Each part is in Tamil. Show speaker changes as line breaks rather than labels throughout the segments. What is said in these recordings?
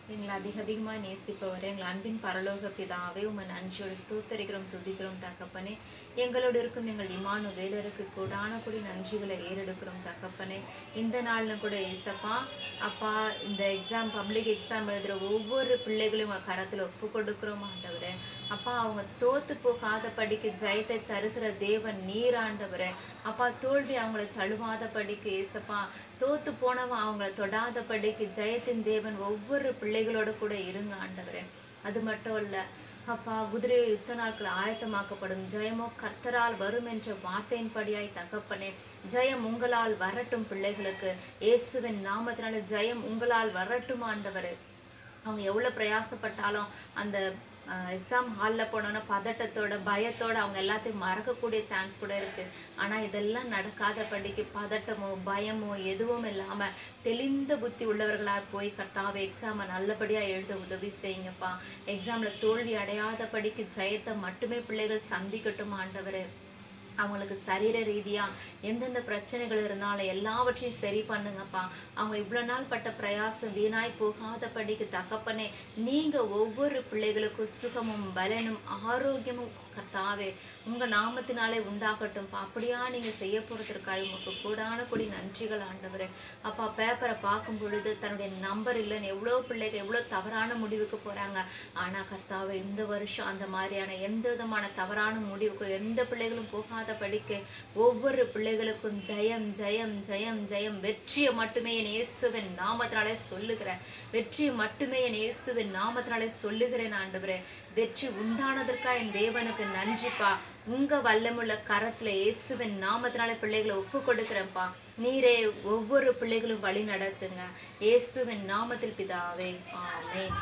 எங்களை அதிக அதிகமாக நேசிப்பவரே எங்கள் அன்பின் பரலோக பிதாவே உமை நன்றியோடு ஸ்தோத்தரிக்கிறோம் துதிக்கிறோம் தகப்பனே எங்களோடு இருக்கும் எங்கள் இமானு வேலருக்கு கூடான கூடி நன்றிகளை ஏறெடுக்கிறோம் தகப்பனே இந்த நாளில் கூட ஏசப்பா அப்பா இந்த எக்ஸாம் பப்ளிக் எக்ஸாம் எழுதுகிற ஒவ்வொரு பிள்ளைகளையும் உங்கள் கரத்தில் ஒப்பு கொடுக்குறோம் ஆண்டவரே அப்பா அவங்க தோத்து போகாத படிக்கு ஜெயத்தை தருகிற தேவன் நீராண்டவரே அப்பா தோல்வி அவங்களை தழுவாத படிக்கு ஏசப்பா தோத்து போனவன் அவங்கள தொடாத படிக்கு ஜெயத்தின் தேவன் ஒவ்வொரு பிள்ளைகளோட கூட இருங்க ஆண்டவரே அது மட்டும் இல்லை அப்பா குதிரை யுத்த நாட்கள் ஆயத்தமாக்கப்படும் ஜெயமோ கர்த்தரால் வரும் என்ற வார்த்தையின்படியாய் தகப்பனே ஜெயம் உங்களால் வரட்டும் பிள்ளைகளுக்கு இயேசுவின் நாமத்தினால ஜெயம் உங்களால் வரட்டும் ஆண்டவரே அவங்க எவ்வளோ பிரயாசப்பட்டாலும் அந்த எக்ஸாம் ஹாலில் போனோன்னா பதட்டத்தோட பயத்தோட அவங்க எல்லாத்தையும் மறக்கக்கூடிய சான்ஸ் கூட இருக்குது ஆனால் இதெல்லாம் நடக்காத படிக்கு பதட்டமோ பயமோ எதுவும் இல்லாமல் தெளிந்த புத்தி உள்ளவர்களாக போய் கர்த்தாவை எக்ஸாமை நல்லபடியாக எழுத உதவி செய்யுங்கப்பா எக்ஸாமில் தோல்வி அடையாத படிக்கு ஜெயத்தை மட்டுமே பிள்ளைகள் சந்திக்கட்டும் ஆண்டவரே அவங்களுக்கு சரீர ரீதியாக எந்தெந்த பிரச்சனைகள் இருந்தாலும் எல்லாவற்றையும் சரி பண்ணுங்கப்பா அவங்க இவ்வளோ நாள் பட்ட பிரயாசம் வீணாய் போகாதபடிக்கு தகப்பனே நீங்கள் ஒவ்வொரு பிள்ளைகளுக்கும் சுகமும் பலனும் ஆரோக்கியமும் கர்த்தாவே உங்கள் நாமத்தினாலே உண்டாகட்டும்ப்பா அப்படியா நீங்கள் செய்ய போகிறதுக்காக உங்களுக்கு கூடான கூடி நன்றிகள் ஆண்டவரே அப்பா பேப்பரை பார்க்கும் பொழுது தன்னுடைய நம்பர் இல்லைன்னு எவ்வளோ பிள்ளைகள் எவ்வளோ தவறான முடிவுக்கு போகிறாங்க ஆனால் கர்த்தாவே இந்த வருஷம் அந்த மாதிரியான எந்த விதமான தவறான முடிவுக்கும் எந்த பிள்ளைகளும் போகாத படிக்க ஒவ்வொரு பிள்ளைகளுக்கும் ஜெயம் ஜெயம் ஜெயம் ஜெயம் வெற்றியை மட்டுமே என் இயேசுவின் நாமத்தினாலே சொல்லுகிறேன் வெற்றியை மட்டுமே என் இயேசுவின் நாமத்தினாலே சொல்லுகிறேன் ஆண்டவரே வெற்றி உண்டானதற்காக என் தேவனுக்கு நன்றிப்பா உங்க வல்லமுள்ள கரத்துல இயேசுவின் நாமத்தினால பிள்ளைகளை ஒப்பு கொடுக்குறேன்ப்பா நீரே ஒவ்வொரு பிள்ளைகளும் வழி நடத்துங்க இயேசுவின் நாமத்தில் பிதாவே ஆமென்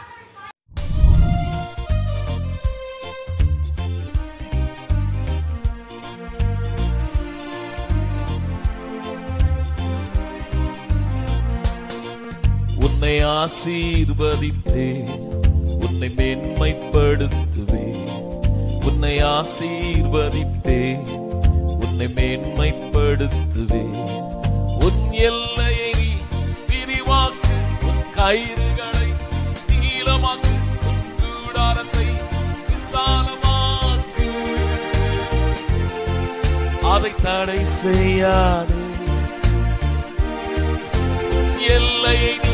உன்னை ஆசீர்வதித்தே உன்னை மேன்மைப்படுத்துவே உன்னை ஆசீர்வதித்தே உன்னை மேன்மைப்படுத்துவே உன் எல்லையை நீ விரிவாக்கு உன் கயிறுகளை நீளமாக்கு உன் கூடாரத்தை விசாலமாக்கு அதை தடை செய்யாதே எல்லையை